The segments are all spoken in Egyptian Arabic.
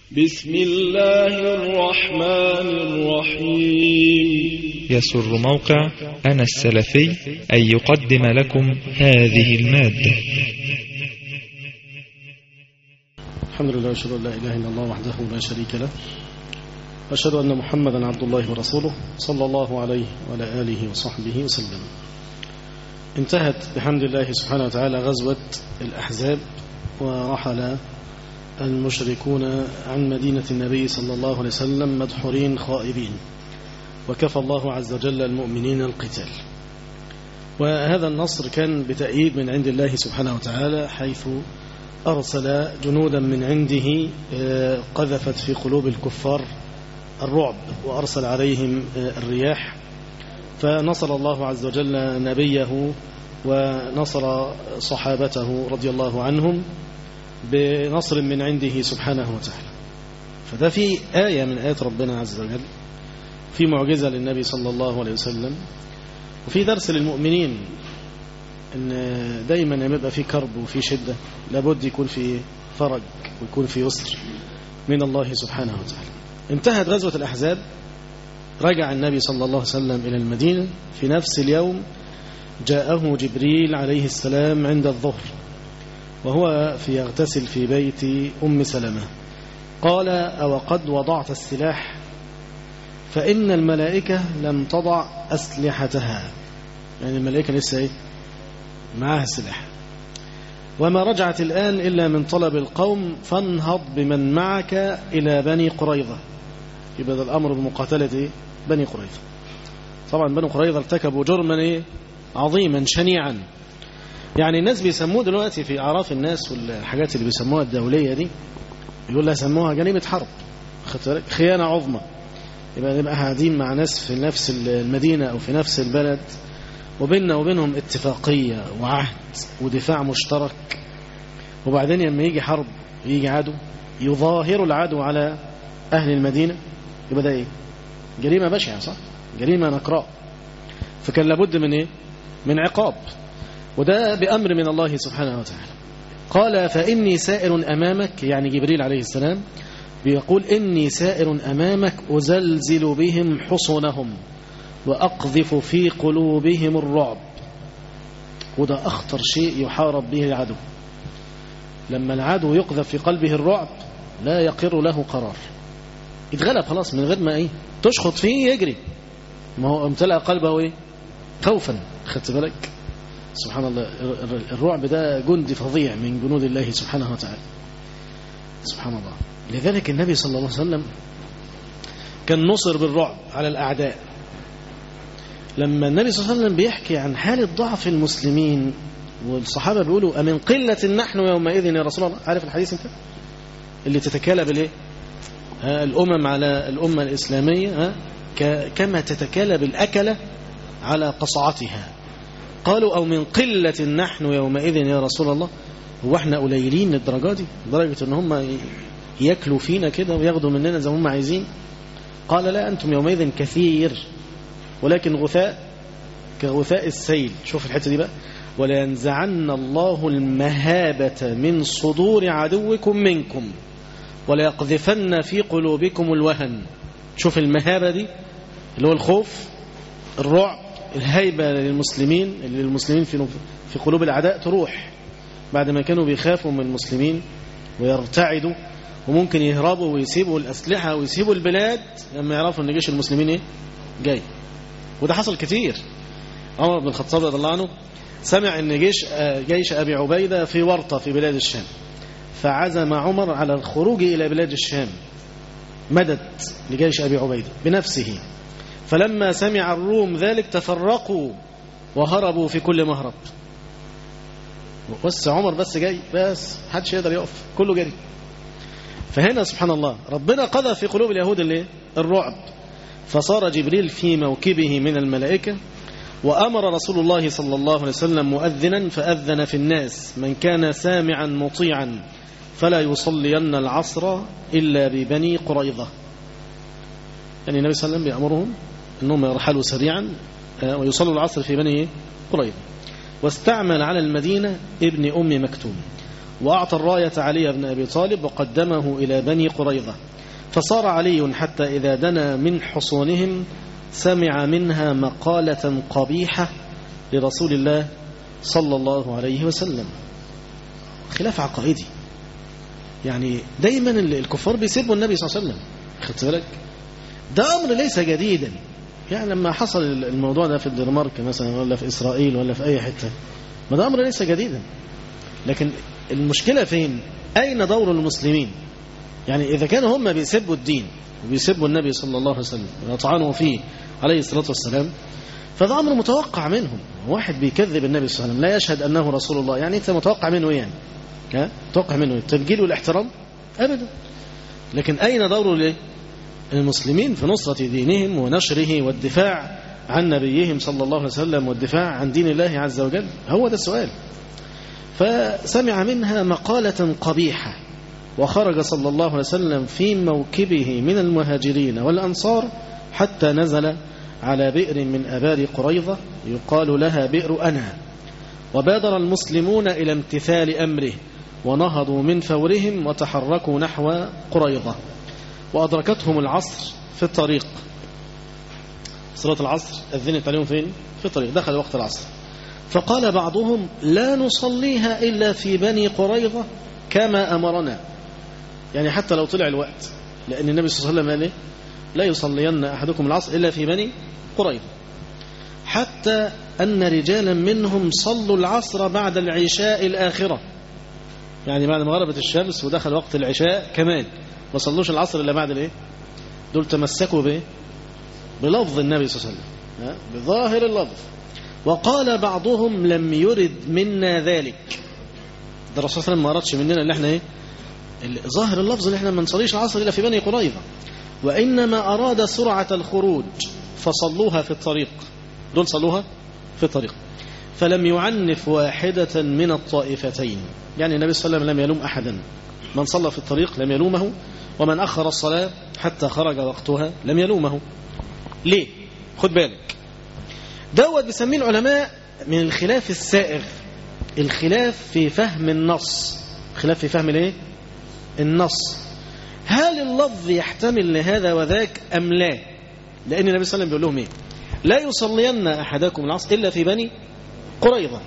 بسم الله الرحمن الرحيم يسر موقع أنا السلفي أن يقدم لكم هذه المادة الحمد لله واشهد ان لا اله الا الله وحده لا شريك له واشهد ان محمدا عبد الله ورسوله صلى الله عليه وعلى اله وصحبه وسلم انتهت بحمد الله سبحانه وتعالى غزوه الاحزاب ورحل المشركون عن مدينه النبي صلى الله عليه وسلم مدحورين خائبين وكفى الله عز وجل المؤمنين القتال وهذا النصر كان بتأييد من عند الله سبحانه وتعالى حيث أرسل جنودا من عنده قذفت في قلوب الكفار الرعب وأرسل عليهم الرياح فنصر الله عز وجل نبيه ونصر صحابته رضي الله عنهم بنصر من عنده سبحانه وتعالى فده في آية من آيات ربنا عز وجل في معجزة للنبي صلى الله عليه وسلم وفي درس للمؤمنين ان دايما لما يبقى في كرب وفي شدة لابد يكون في فرج ويكون في يسر من الله سبحانه وتعالى انتهت غزوة الأحزاب رجع النبي صلى الله عليه وسلم إلى المدينة في نفس اليوم جاءه جبريل عليه السلام عند الظهر وهو في يغتسل في بيت أم سلمة قال أو قد وضعت السلاح فإن الملائكة لم تضع أسلحتها يعني الملائكة لسه إيه معها سلاح وما رجعت الآن إلا من طلب القوم فانهض بمن معك إلى بني قريظة يبقى الأمر بمقاتلة إيه؟ بني قريظة طبعا بني قريظة ارتكبوا جرما إيه؟ عظيما شنيعا يعني الناس بيسموه دلوقتي في أعراف الناس والحاجات اللي بيسموها الدولية دي يقول لها سموها جريمة حرب خيانة عظمى يبقى نبقى قاعدين مع ناس في نفس المدينة أو في نفس البلد وبيننا وبينهم اتفاقية وعهد ودفاع مشترك وبعدين لما يجي حرب يجي عدو يظاهر العدو على أهل المدينة يبقى ده إيه جريمة بشعة صح جريمة نقراء فكان لابد من إيه من عقاب وده بأمر من الله سبحانه وتعالى قال فإني سائر أمامك يعني جبريل عليه السلام بيقول إني سائر أمامك أزلزل بهم حصنهم وأقذف في قلوبهم الرعب وده أخطر شيء يحارب به العدو لما العدو يقذف في قلبه الرعب لا يقر له قرار اتغلب خلاص من غير ما ايه تشخط فيه يجري ما هو امتلأ قلبه ايه خوفا خدت بالك سبحان الله الرعب ده جند فظيع من جنود الله سبحانه وتعالى سبحان الله لذلك النبي صلى الله عليه وسلم كان نصر بالرعب على الأعداء لما النبي صلى الله عليه وسلم بيحكي عن حالة ضعف المسلمين والصحابة بيقولوا أمن قلة نحن يومئذ يا رسول الله عارف الحديث انت اللي تتكالب الايه الأمم على الأمة الإسلامية ها كما تتكالب الأكلة على قصعتها قالوا أو من قلة نحن يومئذ يا رسول الله هو احنا قليلين للدرجة دي لدرجة ان هم ياكلوا فينا كده وياخدوا مننا زي ما هم عايزين قال لا أنتم يومئذ كثير ولكن غثاء كغثاء السيل شوف الحتة دي بقى ولا ينزعن الله المهابة من صدور عدوكم منكم ولا يقذفن في قلوبكم الوهن شوف المهابة دي اللي هو الخوف الرعب الهيبة للمسلمين اللي للمسلمين في في قلوب الأعداء تروح بعد ما كانوا بيخافوا من المسلمين ويرتعدوا وممكن يهربوا ويسيبوا الأسلحة ويسيبوا البلاد لما يعرفوا أن جيش المسلمين إيه؟ جاي وده حصل كتير عمر بن الخطاب رضي الله عنه سمع أن جيش جيش أبي عبيدة في ورطة في بلاد الشام فعزم عمر على الخروج إلى بلاد الشام مدد لجيش أبي عبيدة بنفسه فلما سمع الروم ذلك تفرقوا وهربوا في كل مهرب بس عمر بس جاي بس محدش يقدر يقف كله جري فهنا سبحان الله ربنا قضى في قلوب اليهود اللي الرعب فصار جبريل في موكبه من الملائكة وأمر رسول الله صلى الله عليه وسلم مؤذنا فأذن في الناس من كان سامعا مطيعا فلا يصلين العصر إلا ببني قريظة يعني النبي صلى الله عليه وسلم بيأمرهم أنهم يرحلوا سريعا ويصلوا العصر في بني قريظة واستعمل على المدينة ابن أم مكتوم وأعطى الراية علي بن أبي طالب وقدمه إلى بني قريظة فصار علي حتى إذا دنا من حصونهم سمع منها مقالة قبيحة لرسول الله صلى الله عليه وسلم خلاف عقائدي يعني دايما الكفار بيسبوا النبي صلى الله عليه وسلم خدت بالك ده أمر ليس جديدا يعني لما حصل الموضوع ده في الدنمارك مثلا ولا في إسرائيل ولا في أي حتة ما ده أمر ليس جديدا لكن المشكلة فين أين دور المسلمين يعني إذا كانوا هم بيسبوا الدين وبيسبوا النبي صلى الله عليه وسلم ويطعنوا فيه عليه الصلاة والسلام فده أمر متوقع منهم واحد بيكذب النبي صلى الله عليه وسلم لا يشهد أنه رسول الله يعني أنت متوقع منه إيه يعني ها؟ متوقع منه التبجيل والاحترام أبدا لكن أين دور ليه؟ المسلمين في نصرة دينهم ونشره والدفاع عن نبيهم صلى الله عليه وسلم والدفاع عن دين الله عز وجل هو ده السؤال فسمع منها مقالة قبيحة وخرج صلى الله عليه وسلم في موكبه من المهاجرين والأنصار حتى نزل على بئر من أبار قريظة يقال لها بئر أنا وبادر المسلمون إلى امتثال أمره ونهضوا من فورهم وتحركوا نحو قريظة وأدركتهم العصر في الطريق صلاة العصر أذنت عليهم فين؟ في الطريق دخل وقت العصر فقال بعضهم لا نصليها إلا في بني قريظة كما أمرنا يعني حتى لو طلع الوقت لأن النبي صلى الله عليه وسلم قال لا يصلين أحدكم العصر إلا في بني قريظة حتى أن رجالا منهم صلوا العصر بعد العشاء الآخرة يعني بعد ما غربت الشمس ودخل وقت العشاء كمان ما صلوش العصر إلا بعد الإيه دول تمسكوا بإيه بلفظ النبي صلى الله عليه وسلم بظاهر اللفظ وقال بعضهم لم يرد منا ذلك ده الرسول صلى الله عليه وسلم ما أردش مننا اللي احنا ايه ظاهر اللفظ اللي احنا ما نصليش العصر إلا في بني قريظة وإنما أراد سرعة الخروج فصلوها في الطريق دول صلوها في الطريق فلم يعنف واحدة من الطائفتين يعني النبي صلى الله عليه وسلم لم يلوم أحدا من صلى في الطريق لم يلومه ومن أخر الصلاة حتى خرج وقتها لم يلومه ليه خد بالك دوت بيسميه العلماء من الخلاف السائغ الخلاف في فهم النص خلاف في فهم الايه النص هل اللفظ يحتمل لهذا وذاك أم لا لأن النبي صلى الله عليه وسلم بيقول لهم ايه لا يصلين أحدكم العصر إلا في بني قريظة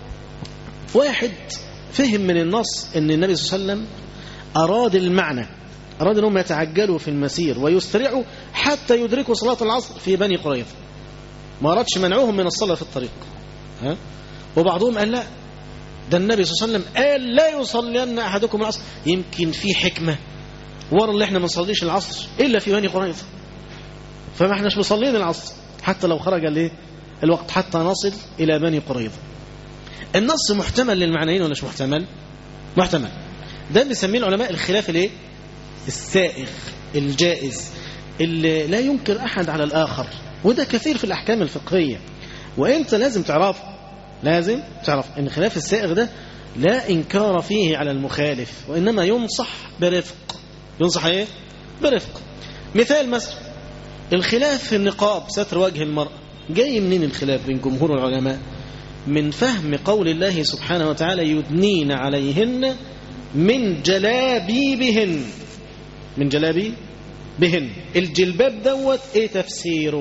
واحد فهم من النص أن النبي صلى الله عليه وسلم أراد المعنى أراد أنهم يتعجلوا في المسير ويسرعوا حتى يدركوا صلاة العصر في بني قريظة ما أردش منعوهم من الصلاة في الطريق ها؟ وبعضهم قال لا ده النبي صلى الله عليه وسلم قال لا يصلين أحدكم العصر يمكن في حكمة ورا اللي احنا ما نصليش العصر إلا في بني قريظة فما احناش مصلين العصر حتى لو خرج الايه الوقت حتى نصل إلى بني قريظة النص محتمل للمعنيين ولا مش محتمل محتمل ده بيسميه العلماء الخلاف الايه السائغ الجائز اللي لا ينكر أحد على الآخر وده كثير في الأحكام الفقهية وإنت لازم تعرف لازم تعرف أن خلاف السائغ ده لا إنكار فيه على المخالف وإنما ينصح برفق ينصح إيه؟ برفق مثال مثلا الخلاف في النقاب ستر وجه المرأة جاي منين الخلاف بين جمهور العلماء من فهم قول الله سبحانه وتعالى يدنين عليهن من جلابيبهن من جلابي بهن الجلباب دوت ايه تفسيره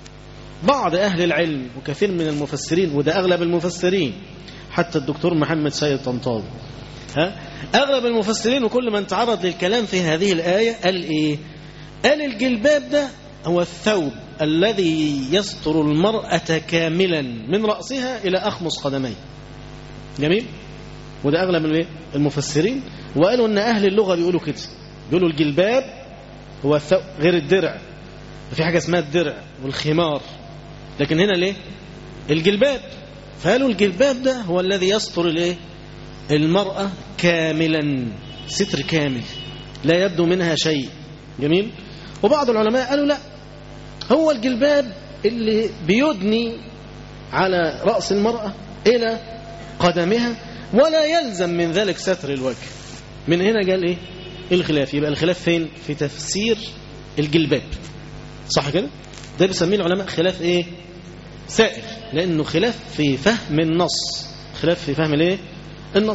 بعض اهل العلم وكثير من المفسرين وده اغلب المفسرين حتى الدكتور محمد سيد طنطاوي ها اغلب المفسرين وكل من تعرض للكلام في هذه الايه قال ايه قال الجلباب ده هو الثوب الذي يستر المرأة كاملا من رأسها إلى أخمص قدميه جميل وده أغلب المفسرين وقالوا أن أهل اللغة بيقولوا كده بيقولوا الجلباب هو الثوب غير الدرع في حاجة اسمها الدرع والخمار لكن هنا ليه الجلباب فقالوا الجلباب ده هو الذي يستر الايه المرأة كاملا ستر كامل لا يبدو منها شيء جميل وبعض العلماء قالوا لا هو الجلباب اللي بيدني على رأس المرأة إلى قدمها ولا يلزم من ذلك ستر الوجه من هنا قال إيه الخلاف يبقى الخلاف فين في تفسير الجلباب صح كده ده بيسميه العلماء خلاف ايه سائر لانه خلاف في فهم النص خلاف في فهم الايه النص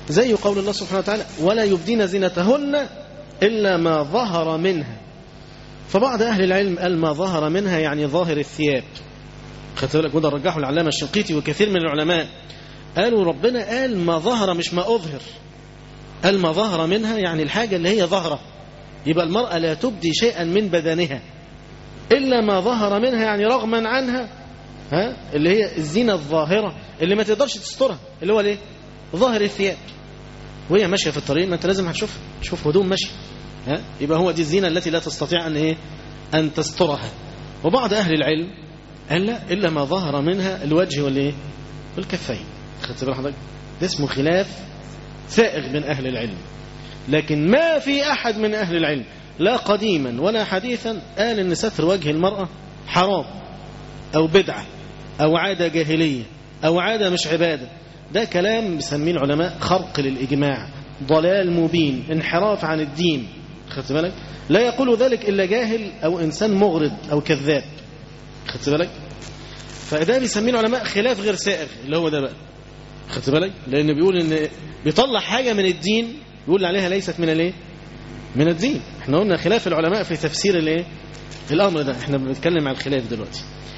زي قول الله سبحانه وتعالى ولا يبدين زينتهن إلا ما ظهر منها فبعض أهل العلم قال ما ظهر منها يعني ظاهر الثياب خدت بالك وده رجحه العلامة الشنقيطي وكثير من العلماء قالوا ربنا قال ما ظهر مش ما أظهر قال ما ظهر منها يعني الحاجة اللي هي ظهرة يبقى المرأة لا تبدي شيئا من بدنها إلا ما ظهر منها يعني رغما عنها ها اللي هي الزينة الظاهرة اللي ما تقدرش تسترها اللي هو الايه ظاهر الثياب وهي ماشية في الطريق ما انت لازم هتشوف تشوف هدوم ماشية ها يبقى هو دي الزينة التي لا تستطيع أن إيه أن تسترها وبعض أهل العلم قال لا إلا ما ظهر منها الوجه والإيه والكفين خدت بال حضرتك ده اسمه خلاف سائغ من أهل العلم لكن ما في أحد من أهل العلم لا قديما ولا حديثا قال إن ستر وجه المرأة حرام أو بدعة أو عادة جاهلية أو عادة مش عبادة ده كلام بيسميه العلماء خرق للإجماع ضلال مبين انحراف عن الدين خدت بالك لا يقول ذلك إلا جاهل أو إنسان مغرض أو كذاب خدت بالك فده بيسميه العلماء خلاف غير سائغ اللي هو ده بقى خدت بالك لأنه بيقول إن بيطلع حاجة من الدين يقول عليها ليست من الايه من الدين احنا قلنا خلاف العلماء في تفسير الايه الامر ده احنا بنتكلم عن الخلاف دلوقتي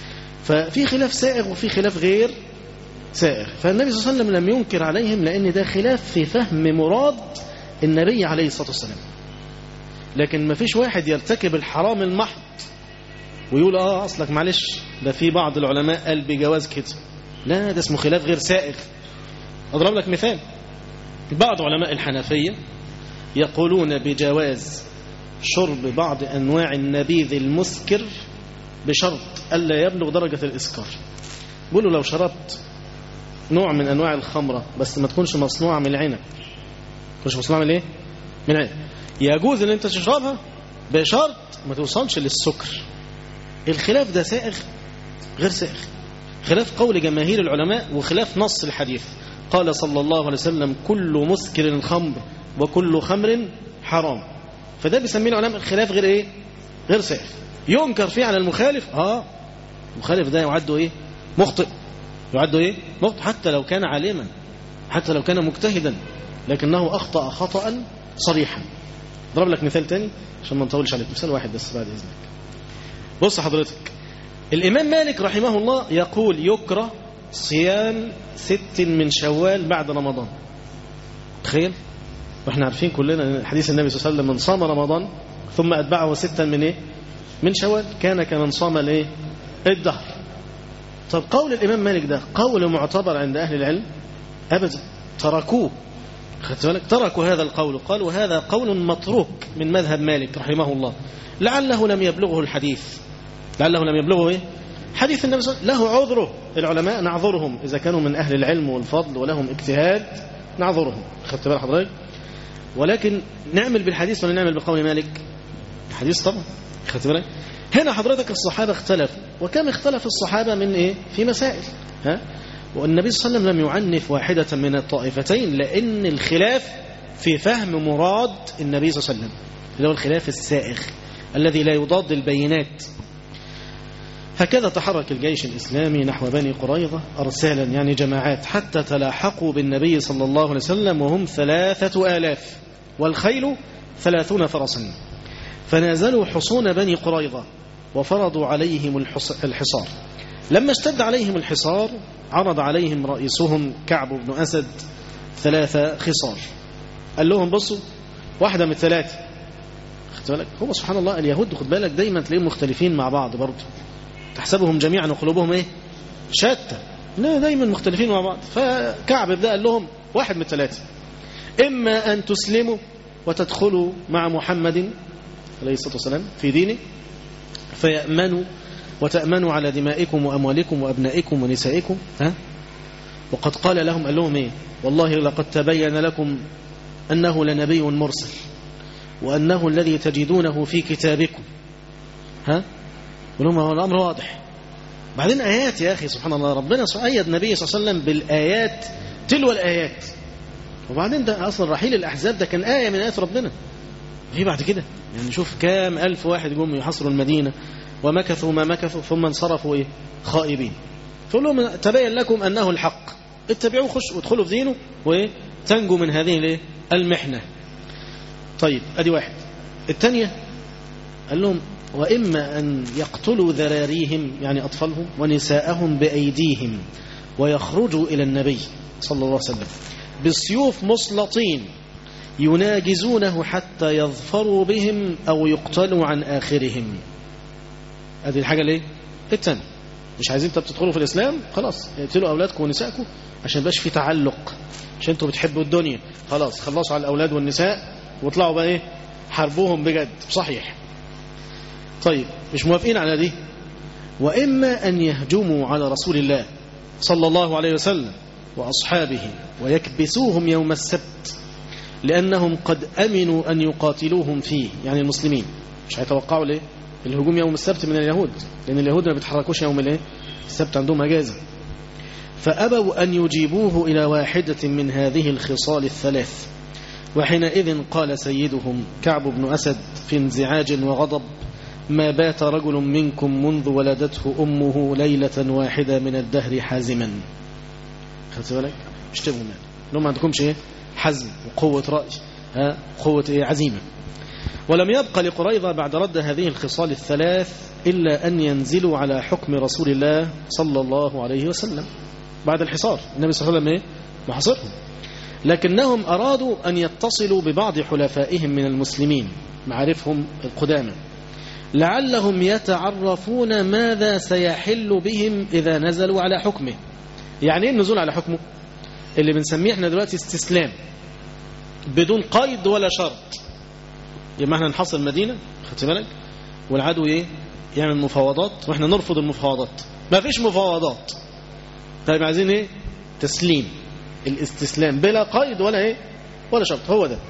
ففي خلاف سائغ وفي خلاف غير سائغ فالنبي صلى الله عليه وسلم لم ينكر عليهم لان ده خلاف في فهم مراد النبي عليه الصلاه والسلام لكن ما فيش واحد يرتكب الحرام المحض ويقول اه اصلك معلش ده في بعض العلماء قال بجواز كده لا ده اسمه خلاف غير سائغ اضرب لك مثال بعض علماء الحنفية يقولون بجواز شرب بعض أنواع النبيذ المسكر بشرط ألا يبلغ درجة الإسكار بيقولوا لو شربت نوع من أنواع الخمرة بس ما تكونش مصنوعة من العنب تكونش مصنوعة من إيه؟ من العنب يجوز أن أنت تشربها بشرط ما توصلش للسكر الخلاف ده سائغ غير سائغ خلاف قول جماهير العلماء وخلاف نص الحديث قال صلى الله عليه وسلم كل مسكر خمر وكل خمر حرام فده بيسميه العلماء الخلاف غير ايه غير سائغ ينكر فيه على المخالف اه المخالف ده يعد ايه مخطئ يعد ايه مخطئ حتى لو كان عالما حتى لو كان مجتهدا لكنه اخطا خطا صريحا ضرب لك مثال تاني عشان ما نطولش عليك مثال واحد بس بعد اذنك بص حضرتك الامام مالك رحمه الله يقول يكره صيام ست من شوال بعد رمضان تخيل واحنا عارفين كلنا حديث النبي صلى الله عليه وسلم من صام رمضان ثم أتبعه ستا من ايه من شوال كان كمن صام الايه الدهر طب قول الإمام مالك ده قول معتبر عند أهل العلم أبدا تركوه خدت بالك تركوا هذا القول قالوا هذا قول متروك من مذهب مالك رحمه الله لعله لم يبلغه الحديث لعله لم يبلغه ايه حديث النبي صلى الله عليه وسلم له عذره العلماء نعذرهم إذا كانوا من أهل العلم والفضل ولهم اجتهاد نعذرهم خدت بال حضرتك ولكن نعمل بالحديث ولا نعمل بقول مالك الحديث طبعا خدت بالك هنا حضرتك الصحابة اختلفوا وكم اختلف الصحابة من ايه في مسائل ها والنبي صلى الله عليه وسلم لم يعنف واحدة من الطائفتين لأن الخلاف في فهم مراد النبي صلى الله عليه وسلم اللي هو الخلاف السائغ الذي لا يضاد البينات هكذا تحرك الجيش الإسلامي نحو بني قريظة أرسالا يعني جماعات حتى تلاحقوا بالنبي صلى الله عليه وسلم وهم ثلاثة آلاف والخيل ثلاثون فرسا فنازلوا حصون بني قريظة وفرضوا عليهم الحصار لما اشتد عليهم الحصار عرض عليهم رئيسهم كعب بن أسد ثلاثة خصار قال لهم بصوا واحدة من الثلاثة خد بالك هو سبحان الله اليهود خد بالك دايما تلاقيهم مختلفين مع بعض برضه تحسبهم جميعا وقلوبهم ايه شتى لا دايما مختلفين مع بعض فكعب ده قال لهم واحد من الثلاثة إما أن تسلموا وتدخلوا مع محمد عليه الصلاة والسلام في دينه فيأمنوا وتأمنوا على دمائكم وأموالكم وأبنائكم ونسائكم ها وقد قال لهم قال لهم إيه والله لقد تبين لكم أنه لنبي مرسل وأنه الذي تجدونه في كتابكم ها ولهم هو الأمر واضح بعدين آيات يا أخي سبحان الله ربنا أيد النبي صلى الله عليه وسلم بالآيات تلو الآيات وبعدين ده أصلا رحيل الأحزاب ده كان آية من آيات ربنا في بعد كده يعني شوف كام ألف واحد جم يحصروا المدينة ومكثوا ما مكثوا ثم انصرفوا إيه خائبين فقول لهم تبين لكم أنه الحق اتبعوه خش وادخلوا في دينه وإيه تنجو من هذه الايه المحنة طيب ادي واحد الثانية قال لهم وإما أن يقتلوا ذراريهم يعني أطفالهم ونساءهم بأيديهم ويخرجوا إلى النبي صلى الله عليه وسلم بالسيوف مسلطين يناجزونه حتى يظفروا بهم أو يقتلوا عن آخرهم هذه الحاجة ليه؟ الثانية مش عايزين طب تدخلوا في الإسلام خلاص اقتلوا أولادكم ونسائكم عشان باش في تعلق عشان انتوا بتحبوا الدنيا خلاص خلصوا على الأولاد والنساء واطلعوا بقى ايه حاربوهم بجد صحيح طيب مش موافقين على دي وإما أن يهجموا على رسول الله صلى الله عليه وسلم وأصحابه ويكبسوهم يوم السبت لأنهم قد أمنوا أن يقاتلوهم فيه يعني المسلمين مش هيتوقعوا ليه الهجوم يوم السبت من اليهود لأن اليهود ما بيتحركوش يوم الايه السبت عندهم أجازة فأبوا أن يجيبوه إلى واحدة من هذه الخصال الثلاث وحينئذ قال سيدهم كعب بن أسد في انزعاج وغضب ما بات رجل منكم منذ ولدته أمه ليلة واحدة من الدهر حازما خدت بالك اشتبهوا مال لهم ما عندكمش ايه حزم وقوة رأي ها قوة ايه عزيمة ولم يبق لقريظة بعد رد هذه الخصال الثلاث إلا أن ينزلوا على حكم رسول الله صلى الله عليه وسلم بعد الحصار النبي صلى الله عليه وسلم ايه محاصرهم لكنهم أرادوا أن يتصلوا ببعض حلفائهم من المسلمين معارفهم القدامى لعلهم يتعرفون ماذا سيحل بهم إذا نزلوا على حكمه يعني ايه النزول على حكمه اللي بنسميه احنا دلوقتي استسلام بدون قيد ولا شرط يبقى احنا نحصل المدينة خدت بالك والعدو ايه يعمل مفاوضات واحنا نرفض المفاوضات ما فيش مفاوضات طيب عايزين ايه تسليم الاستسلام بلا قيد ولا ايه ولا شرط هو ده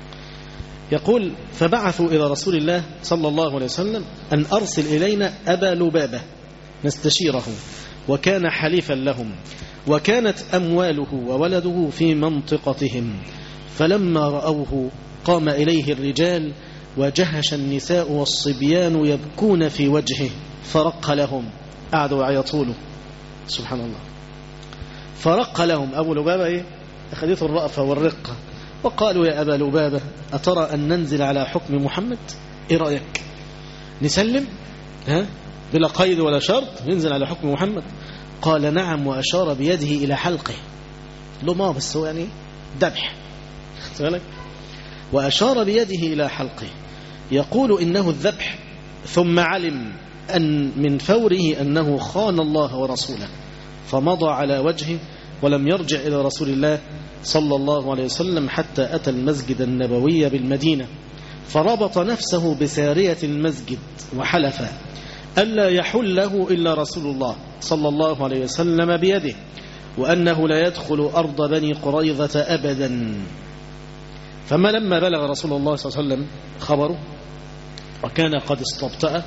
يقول فبعثوا إلى رسول الله صلى الله عليه وسلم أن أرسل إلينا أبا لبابة نستشيره وكان حليفا لهم وكانت أمواله وولده في منطقتهم فلما رأوه قام إليه الرجال وجهش النساء والصبيان يبكون في وجهه فرق لهم قعدوا يعيطوا له سبحان الله فرق لهم أبو لبابة إيه؟ أخذته الرأفة والرقة وقالوا يا أبا لبابة أترى أن ننزل على حكم محمد إيه رأيك نسلم ها بلا قيد ولا شرط ننزل على حكم محمد قال نعم وأشار بيده إلى حلقه له ما بس هو يعني ذبح بالك وأشار بيده إلى حلقه يقول إنه الذبح ثم علم أن من فوره أنه خان الله ورسوله فمضى على وجهه ولم يرجع إلى رسول الله صلى الله عليه وسلم حتى أتى المسجد النبوي بالمدينة فربط نفسه بسارية المسجد وحلف ألا يحله إلا رسول الله صلى الله عليه وسلم بيده وأنه لا يدخل أرض بني قريظة أبدا فما لما بلغ رسول الله صلى الله عليه وسلم خبره وكان قد استبطأ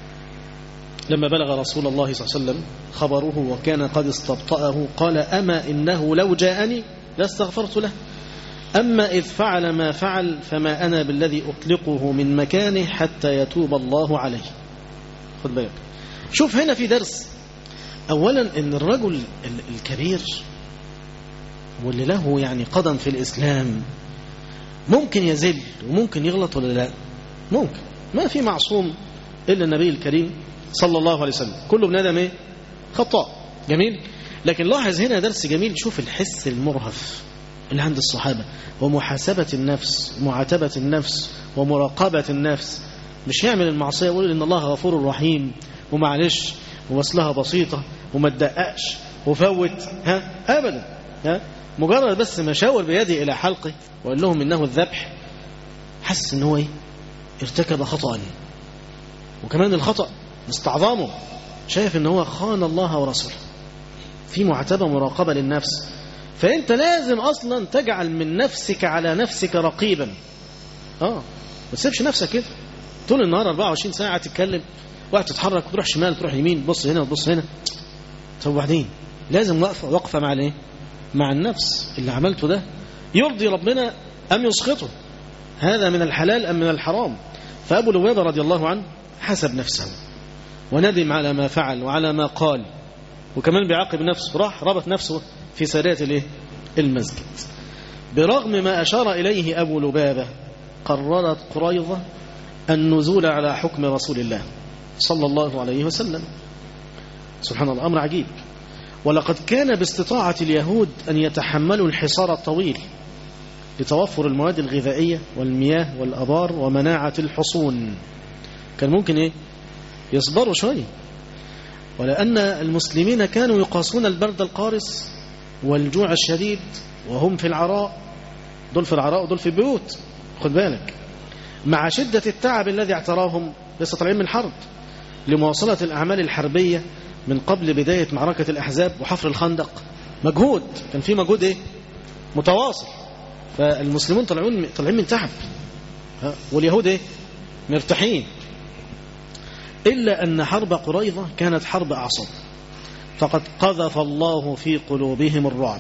لما بلغ رسول الله صلى الله عليه وسلم خبره وكان قد استبطأه قال أما إنه لو جاءني لاستغفرت له أما إذ فعل ما فعل فما أنا بالذي أطلقه من مكانه حتى يتوب الله عليه خد بالك شوف هنا في درس أولا إن الرجل الكبير واللي له يعني قدم في الإسلام ممكن يزل وممكن يغلط ولا لا ممكن ما في معصوم إلا النبي الكريم صلى الله عليه وسلم كل ابن آدم إيه؟ خطاء جميل لكن لاحظ هنا درس جميل شوف الحس المرهف اللي عند الصحابة ومحاسبة النفس ومعاتبة النفس ومراقبة النفس مش يعمل المعصية يقول إن الله غفور رحيم ومعلش ووصلها بسيطة وما تدققش وفوت ها أبدا ها مجرد بس ما شاور بيده إلى حلقه وقال لهم إنه الذبح حس إن هو إيه ارتكب خطأ وكمان الخطأ استعظامه شايف إن هو خان الله ورسوله في معتبة مراقبة للنفس فأنت لازم أصلا تجعل من نفسك على نفسك رقيبا آه ما تسيبش نفسك كده طول النهار 24 ساعة تتكلم واحد تتحرك وتروح شمال تروح يمين بص هنا وتبص هنا طب وبعدين لازم وقفة وقفة مع الايه مع النفس اللي عملته ده يرضي ربنا أم يسخطه هذا من الحلال أم من الحرام فأبو لبابة رضي الله عنه حسب نفسه وندم على ما فعل وعلى ما قال وكمان بيعاقب نفسه راح ربط نفسه في سارية الايه المسجد برغم ما أشار إليه أبو لبابة قررت قريظة النزول على حكم رسول الله صلى الله عليه وسلم سبحان الله أمر عجيب ولقد كان باستطاعة اليهود أن يتحملوا الحصار الطويل لتوفر المواد الغذائية والمياه والأبار ومناعة الحصون كان ممكن إيه يصبروا شوية ولأن المسلمين كانوا يقاسون البرد القارس والجوع الشديد وهم في العراء دول في العراء ودول في بيوت خد بالك مع شدة التعب الذي اعتراهم لسه طالعين من حرب لمواصلة الأعمال الحربية من قبل بداية معركة الأحزاب وحفر الخندق مجهود كان في مجهود إيه متواصل فالمسلمون طالعين طالعين من تعب واليهود إيه مرتاحين إلا أن حرب قريظة كانت حرب أعصاب فقد قذف الله في قلوبهم الرعب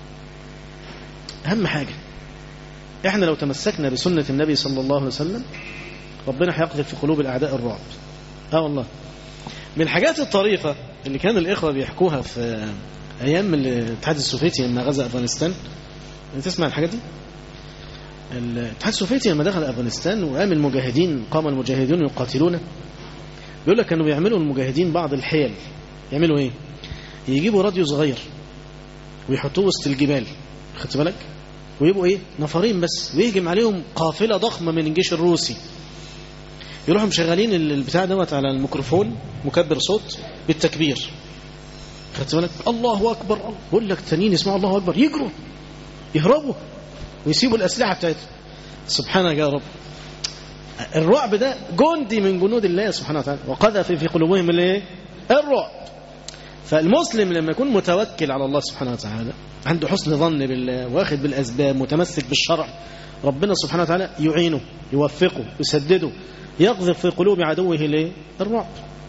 أهم حاجة إحنا لو تمسكنا بسنة النبي صلى الله عليه وسلم ربنا هيقذف في قلوب الأعداء الرعب آه والله من الحاجات الطريفة اللي كان الإخوة بيحكوها في أيام الاتحاد السوفيتي لما غزا أفغانستان تسمع الحاجات دي الاتحاد السوفيتي لما دخل أفغانستان وقام المجاهدين قام المجاهدون يقاتلون بيقول لك كانوا بيعملوا المجاهدين بعض الحيل يعملوا ايه يجيبوا راديو صغير ويحطوه وسط الجبال خدت بالك ويبقوا ايه نفرين بس ويهجم عليهم قافلة ضخمة من الجيش الروسي يروحوا مشغلين البتاع دوت على الميكروفون مكبر صوت بالتكبير خدت بالك الله اكبر بقول لك تانيين يسمعوا الله اكبر يجروا يهربوا ويسيبوا الاسلحه بتاعتهم سبحانك يا رب الرعب ده جندي من جنود الله سبحانه وتعالى وقذف في قلوبهم الايه الرعب فالمسلم لما يكون متوكل على الله سبحانه وتعالى عنده حسن ظن بالله واخد بالاسباب متمسك بالشرع ربنا سبحانه وتعالى يعينه يوفقه يسدده يقذف في قلوب عدوه الايه الرعب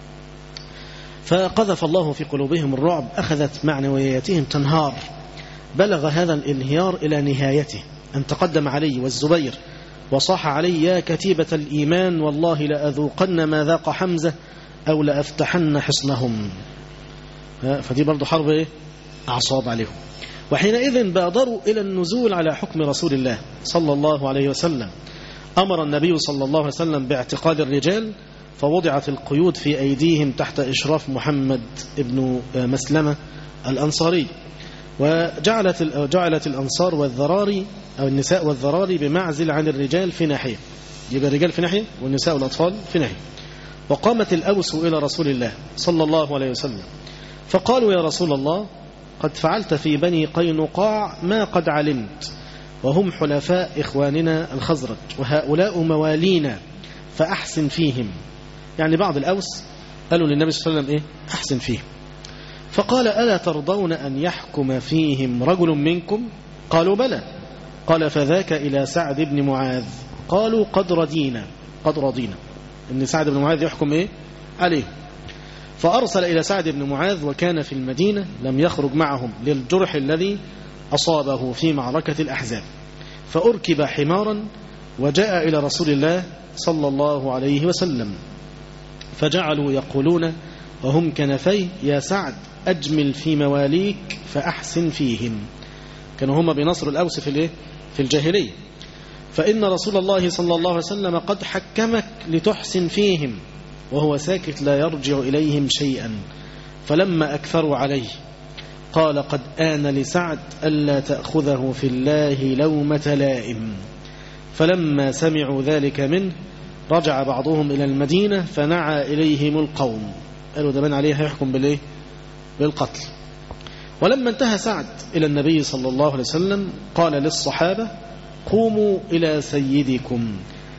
فقذف الله في قلوبهم الرعب اخذت معنوياتهم تنهار بلغ هذا الانهيار الى نهايته ان تقدم علي والزبير وصاح علي يا كتيبة الإيمان والله لأذوقن ما ذاق حمزة أو لأفتحن حصنهم فدي برضو حرب إيه؟ أعصاب عليهم وحينئذ بادروا إلى النزول على حكم رسول الله صلى الله عليه وسلم أمر النبي صلى الله عليه وسلم باعتقاد الرجال فوضعت القيود في أيديهم تحت إشراف محمد ابن مسلمة الأنصاري وجعلت جعلت الأنصار والذراري أو النساء والذراري بمعزل عن الرجال في ناحية يبقى الرجال في ناحية والنساء والأطفال في ناحية وقامت الأوس إلى رسول الله صلى الله عليه وسلم فقالوا يا رسول الله قد فعلت في بني قينقاع ما قد علمت وهم حلفاء إخواننا الخزرج وهؤلاء موالينا فأحسن فيهم يعني بعض الأوس قالوا للنبي صلى الله عليه وسلم إيه أحسن فيهم فقال ألا ترضون أن يحكم فيهم رجل منكم قالوا بلى قال فذاك إلى سعد بن معاذ قالوا قد ردينا قد رضينا إن سعد بن معاذ يحكم إيه عليه فأرسل إلى سعد بن معاذ وكان في المدينة لم يخرج معهم للجرح الذي أصابه في معركة الأحزاب فأركب حمارا وجاء إلى رسول الله صلى الله عليه وسلم فجعلوا يقولون وهم كنفي يا سعد أجمل في مواليك فأحسن فيهم كانوا هم بنصر الأوس في الايه في الجاهلية فإن رسول الله صلى الله عليه وسلم قد حكمك لتحسن فيهم وهو ساكت لا يرجع إليهم شيئا فلما أكثروا عليه قال قد آن لسعد ألا تأخذه في الله لومة لائم فلما سمعوا ذلك منه رجع بعضهم إلى المدينة فنعى إليهم القوم قالوا ده من عليه يحكم بالإيه بالقتل ولما انتهى سعد إلى النبي صلى الله عليه وسلم قال للصحابة قوموا إلى سيدكم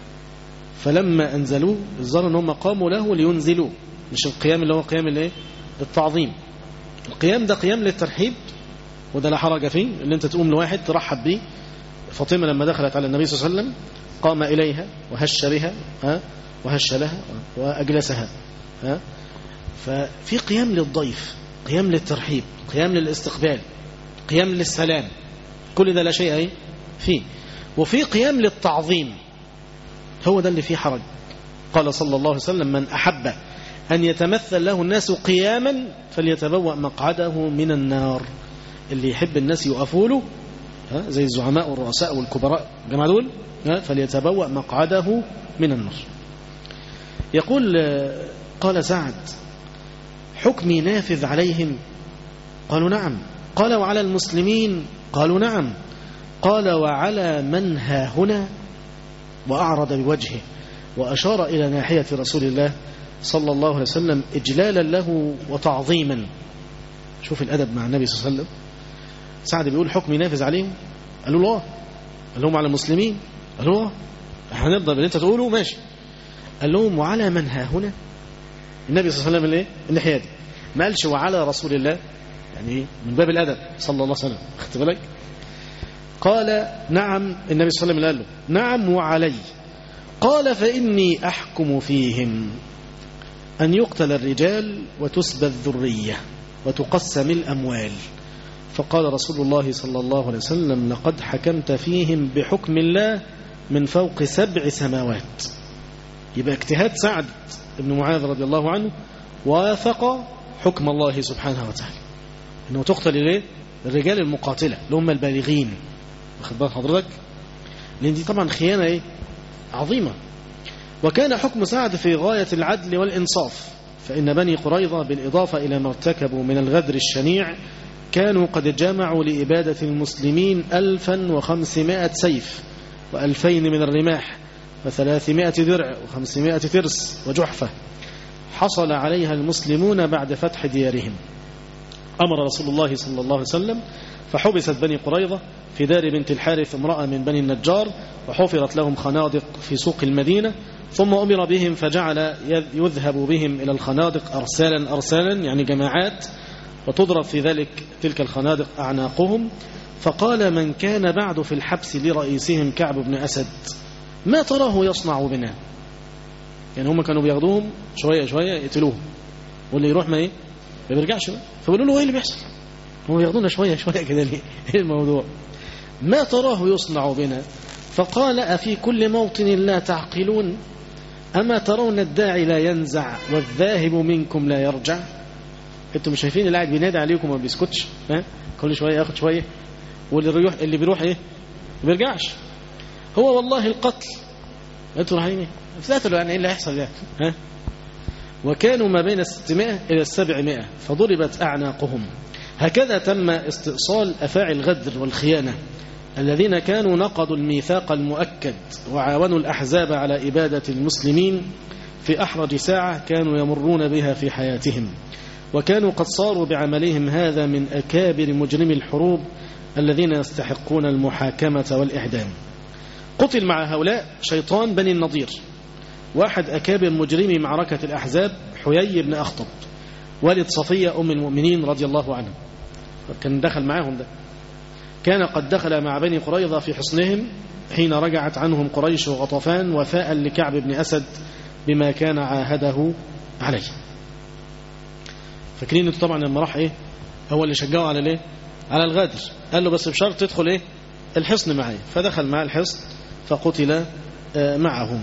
فلما أنزلوه الظاهر ان هم قاموا له لينزلوه مش القيام اللي هو قيام الايه التعظيم القيام ده قيام للترحيب وده لا حرج فيه اللي انت تقوم لواحد ترحب بيه فاطمة لما دخلت على النبي صلى الله عليه وسلم قام إليها وهش بها ها وهش لها وأجلسها ها ففي قيام للضيف قيام للترحيب قيام للاستقبال قيام للسلام كل ده لا شيء ايه فيه وفي قيام للتعظيم هو ده اللي فيه حرج قال صلى الله عليه وسلم من أحب أن يتمثل له الناس قياما فليتبوأ مقعده من النار اللي يحب الناس يقفوا له ها زي الزعماء والرؤساء والكبراء الجماعة دول ها فليتبوأ مقعده من النار يقول قال سعد حكمي نافذ عليهم قالوا نعم قال وعلى المسلمين قالوا نعم قال وعلى من ها هنا وأعرض بوجهه وأشار إلى ناحية رسول الله صلى الله عليه وسلم إجلالا له وتعظيما شوف الأدب مع النبي صلى الله عليه وسلم سعد بيقول حكم ينافذ عليهم قالوا له قال لهم على المسلمين قالوا له هنرضى باللي انت تقوله ماشي قال لهم وعلى من ها هنا النبي صلى الله عليه وسلم الايه الناحيه دي ما قالش وعلى رسول الله يعني من باب الادب صلى الله عليه وسلم خدت بالك قال نعم النبي صلى الله عليه وسلم قال له نعم وعلي قال فإني أحكم فيهم أن يقتل الرجال وتسبى الذرية وتقسم الأموال فقال رسول الله صلى الله عليه وسلم لقد حكمت فيهم بحكم الله من فوق سبع سماوات يبقى اجتهاد سعد بن معاذ رضي الله عنه وافق حكم الله سبحانه وتعالى انه تقتل الايه الرجال المقاتله اللي هم البالغين واخد بال حضرتك لان دي طبعا خيانه ايه عظيمه وكان حكم سعد في غايه العدل والانصاف فان بني قريظه بالاضافه الى ما ارتكبوا من الغدر الشنيع كانوا قد جمعوا لإبادة المسلمين ألفا وخمسمائة سيف وألفين من الرماح وثلاثمائة درع وخمسمائة ترس وجحفة حصل عليها المسلمون بعد فتح ديارهم أمر رسول الله صلى الله عليه وسلم فحبست بني قريظة في دار بنت الحارث امرأة من بني النجار وحفرت لهم خنادق في سوق المدينة ثم أمر بهم فجعل يذهب بهم إلى الخنادق أرسالا أرسالا يعني جماعات وتضرب في ذلك تلك الخنادق أعناقهم فقال من كان بعد في الحبس لرئيسهم كعب بن أسد ما تراه يصنع بنا يعني هم كانوا بياخدوهم شوية شوية يقتلوهم واللي يروح ما ايه ما بيرجعش بقى فبيقولوا له ايه اللي بيحصل هم ياخدونا شوية شوية كده ليه ايه الموضوع ما تراه يصنع بنا فقال أفي كل موطن لا تعقلون أما ترون الداعي لا ينزع والذاهب منكم لا يرجع انتوا مش شايفين اللي قاعد بينادي عليكم وما بيسكتش ها كل شويه ياخد شويه واللي بيروح اللي بيروح ايه ما بيرجعش هو والله القتل انتوا رايحين ايه افتاتلوا يعني ايه اللي هيحصل يعني ها وكانوا ما بين الستمائة إلى السبعمائة فضربت أعناقهم هكذا تم استئصال أفاعي الغدر والخيانة الذين كانوا نقضوا الميثاق المؤكد وعاونوا الأحزاب على إبادة المسلمين في أحرج ساعة كانوا يمرون بها في حياتهم وكانوا قد صاروا بعملهم هذا من أكابر مجرمي الحروب الذين يستحقون المحاكمة والإعدام قتل مع هؤلاء شيطان بني النضير واحد أكابر مجرمي معركة الأحزاب حيي بن أخطب والد صفية أم المؤمنين رضي الله عنه كان دخل معاهم ده كان قد دخل مع بني قريظة في حصنهم حين رجعت عنهم قريش وغطفان وفاء لكعب بن أسد بما كان عاهده عليه فاكرين انتوا طبعا لما راح ايه هو اللي شجعه على الايه على الغدر قال له بس بشرط تدخل ايه الحصن معي فدخل معاه الحصن فقتل معهم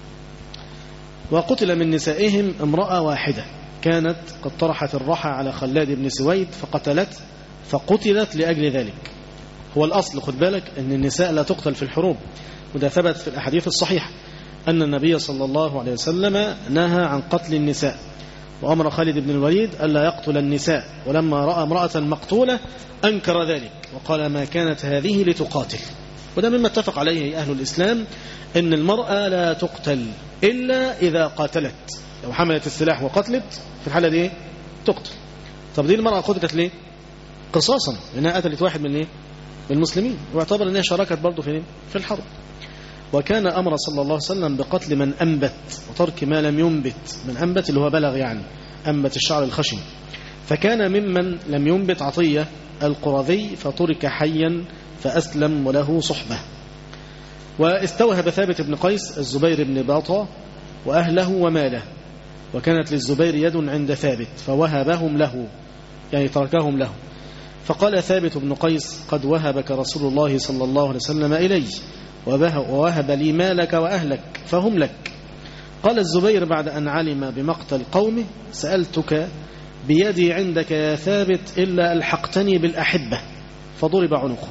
وقتل من نسائهم امرأة واحدة كانت قد طرحت الرحى على خلاد بن سويد فقتلت فقتلت لأجل ذلك هو الأصل خد بالك أن النساء لا تقتل في الحروب وده ثبت في الأحاديث الصحيحة أن النبي صلى الله عليه وسلم نهى عن قتل النساء وأمر خالد بن الوليد ألا يقتل النساء ولما رأى امرأة مقتولة أنكر ذلك وقال ما كانت هذه لتقاتل وده مما اتفق عليه أهل الإسلام أن المرأة لا تقتل إلا إذا قاتلت لو حملت السلاح وقتلت في الحالة دي تقتل طب دي المرأة قتلت ليه قصاصا لأنها قتلت واحد من ايه من المسلمين واعتبر أنها شاركت برضه في في الحرب وكان أمر صلى الله عليه وسلم بقتل من أنبت وترك ما لم ينبت من أنبت اللي هو بلغ يعني أنبت الشعر الخشن فكان ممن لم ينبت عطية القرظي فترك حيا فأسلم وله صحبة واستوهب ثابت بن قيس الزبير بن باطا وأهله وماله وكانت للزبير يد عند ثابت فوهبهم له يعني تركهم له فقال ثابت بن قيس قد وهبك رسول الله صلى الله عليه وسلم إلي ووهب لي مالك وأهلك فهم لك قال الزبير بعد أن علم بمقتل قومه سألتك بيدي عندك يا ثابت إلا ألحقتني بالأحبة فضرب عنقه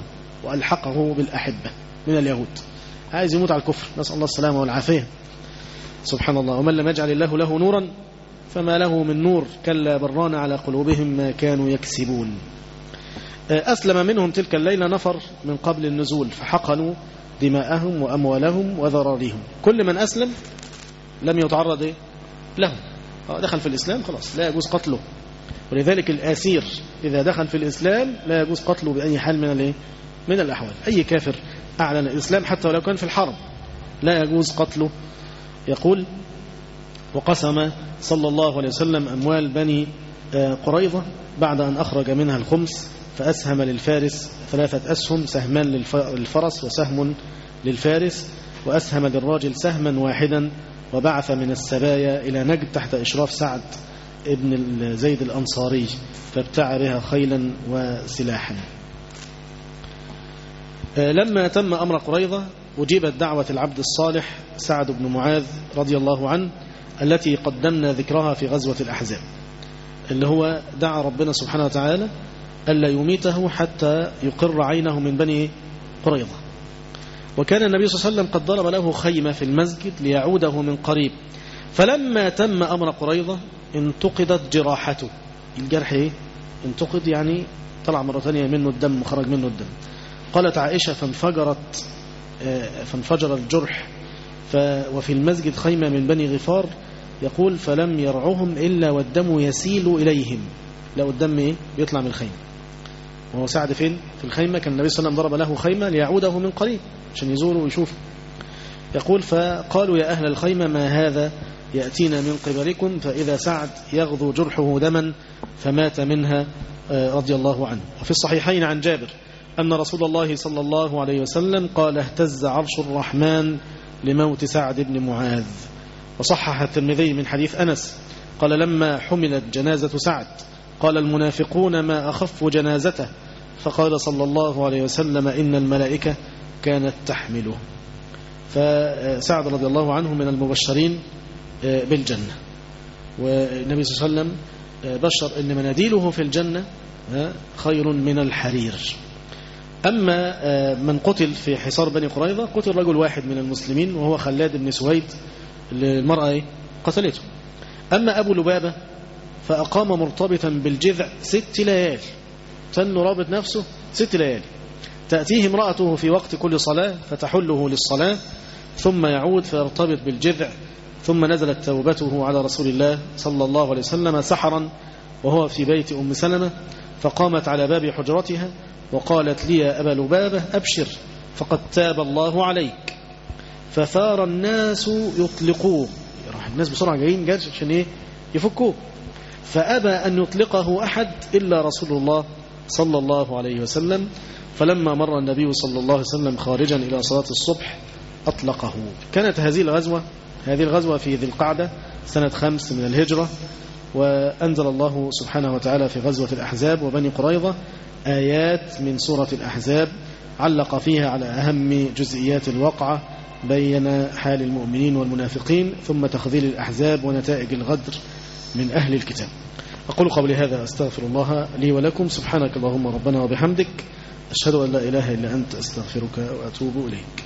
وألحقه بالأحبة من اليهود عايز يموت على الكفر نسأل الله السلامة والعافية سبحان الله ومن لم يجعل الله له نورا فما له من نور كلا بران على قلوبهم ما كانوا يكسبون أسلم منهم تلك الليلة نفر من قبل النزول فحقنوا دماءهم وأموالهم وذراريهم كل من أسلم لم يتعرض إيه؟ له دخل في الإسلام خلاص لا يجوز قتله ولذلك الآسير إذا دخل في الإسلام لا يجوز قتله بأي حال من الإيه؟ من الأحوال أي كافر أعلن الإسلام حتى ولو كان في الحرب لا يجوز قتله يقول وقسم صلى الله عليه وسلم أموال بني قريظة بعد أن أخرج منها الخمس فأسهم للفارس ثلاثة أسهم سهمان للفرس وسهم للفارس وأسهم للراجل سهما واحدا وبعث من السبايا إلى نجد تحت إشراف سعد ابن زيد الأنصاري فابتاع بها خيلا وسلاحا لما تم أمر قريظة أجيبت دعوة العبد الصالح سعد بن معاذ رضي الله عنه التي قدمنا ذكرها في غزوة الأحزاب اللي هو دعا ربنا سبحانه وتعالى ألا يميته حتى يقر عينه من بني قريظة وكان النبي صلى الله عليه وسلم قد ضرب له خيمة في المسجد ليعوده من قريب فلما تم أمر قريظة انتقدت جراحته الجرح ايه انتقد يعني طلع مرة ثانية منه الدم وخرج منه الدم قالت عائشة فانفجرت فانفجر الجرح ف وفي المسجد خيمة من بني غفار يقول فلم يرعهم إلا والدم يسيل إليهم لو الدم إيه؟ بيطلع من الخيمة وهو سعد فين في الخيمة كان النبي صلى الله عليه وسلم ضرب له خيمة ليعوده من قريب عشان يزوره ويشوفه يقول فقالوا يا أهل الخيمة ما هذا يأتينا من قبلكم فإذا سعد يغضو جرحه دما فمات منها رضي الله عنه وفي الصحيحين عن جابر أن رسول الله صلى الله عليه وسلم قال اهتز عرش الرحمن لموت سعد بن معاذ وصحح الترمذي من حديث أنس قال لما حملت جنازة سعد قال المنافقون ما أخف جنازته فقال صلى الله عليه وسلم إن الملائكة كانت تحمله فسعد رضي الله عنه من المبشرين بالجنة والنبي صلى الله عليه وسلم بشر أن مناديله في الجنة خير من الحرير أما من قتل في حصار بني قريظة قتل رجل واحد من المسلمين وهو خلاد بن سويد اللي المرأة قتلته أما أبو لبابة فأقام مرتبطا بالجذع ست ليال تن رابط نفسه ست ليالي تأتيه امرأته في وقت كل صلاة فتحله للصلاة ثم يعود فيرتبط بالجذع ثم نزلت توبته على رسول الله صلى الله عليه وسلم سحرا وهو في بيت أم سلمة فقامت على باب حجرتها وقالت لي يا أبا لبابة أبشر فقد تاب الله عليك فثار الناس يطلقوه راح الناس بسرعة جايين جاج عشان ايه يفكوه فأبى أن يطلقه أحد إلا رسول الله صلى الله عليه وسلم فلما مر النبي صلى الله عليه وسلم خارجا إلى صلاة الصبح أطلقه كانت هذه الغزوة هذه الغزوة في ذي القعدة سنة خمس من الهجرة وأنزل الله سبحانه وتعالى في غزوة الأحزاب وبني قريظة آيات من سورة الأحزاب علق فيها على أهم جزئيات الوقعة بين حال المؤمنين والمنافقين ثم تخذيل الأحزاب ونتائج الغدر من أهل الكتاب أقول قبل هذا أستغفر الله لي ولكم سبحانك اللهم ربنا وبحمدك أشهد أن لا إله إلا أنت أستغفرك وأتوب إليك